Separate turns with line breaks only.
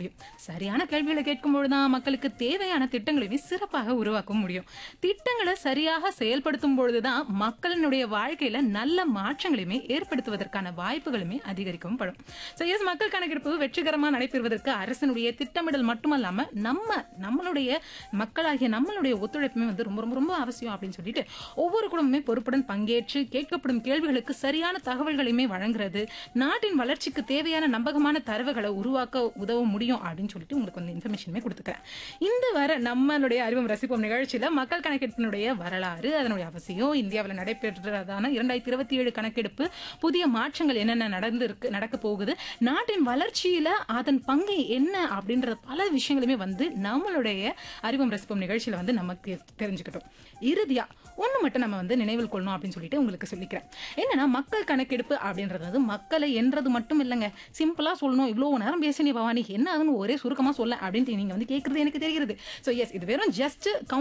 முடியும் சரியான கேள்விகளை கேட்கும்போது தான் மக்களுக்கு தேவையான திட்டங்களையுமே சிறப்பாக உருவாக்க முடியும் திட்டங்களை சரியாக செயல்படுத்தும் பொழுதுதான் மக்களினுடைய வாழ்க்கையில நல்ல மாற்றங்களையுமே ஏற்படுத்துவதற்கான வாய்ப்புகளுமே அதிகரிக்கவும் படும் ஸோ எஸ் மக்கள் கணக்கெடுப்பு வெற்றிகரமாக நடைபெறுவதற்கு அரசனுடைய திட்டமிடல் மட்டுமல்லாம நம்ம நம்மளுடைய மக்களாகிய நம்மளுடைய ஒத்துழைப்புமே வந்து ரொம்ப ரொம்ப ரொம்ப அவசியம் அப்படின்னு சொல்லிட்டு ஒவ்வொரு குடும்பமே பொறுப்புடன் பங்கேற்று கேட்கப்படும் கேள்விகளுக்கு சரியான தகவல்களையுமே வழங்குறது நாட்டின் வளர்ச்சிக்கு தேவையான நம்பகமான தரவுகளை உருவாக்க உதவ முடியும் அப்படின்னு சொல்லிட்டு உங்களுக்கு வந்து இன்ஃபர்மேஷனுமே கொடுத்துக்கிறேன் இந்த வர நம்மளுடைய அறிவும் ரசிப்போம் நிகழ்ச்சியில மக்கள் கணக்கெடுப்பினுடைய வரலாறு அதனுடைய அவசியம் இந்தியாவில் நடைபெற்றதான இரண்டாயிரத்தி இருபத்தி ஏழு கணக்கெடுப்பு புதிய மாற்றங்கள் என்னென்ன நடந்து இருக்கு நடக்க போகுது நாட்டின் வளர்ச்சியில அதன் பங்கு என்ன அப்படின்ற பல விஷயங்களுமே வந்து நம்மளுடைய அறிவும் ரசிப்போம் நிகழ்ச்சியில வந்து நமக்கு தெரிஞ்சுக்கிட்டோம் இறுதியா ஒண்ணு மட்டும் நம்ம வந்து நினைவில் கொள்ளணும் அப்படின்னு சொல்லிட்டு உங்களுக்கு சொல்லிக்கிறேன் என்னன்னா மக்கள் கணக்கெடுப்பு அப்படின்றது வந்து மக்களை என்றது மட்டும் இல்லைங்க சிம்பிளா சொல்லணும் இவ்வளவு நேரம் பேசினி பவானி என்ன அதுன்னு ஒரே சுருக்கமா சொல்ல அப்படின்ட்டு நீங்க வந்து கேட்கறது எனக்கு தெரிகிறது ஸோ எஸ் இது வெறும் ஜஸ்ட்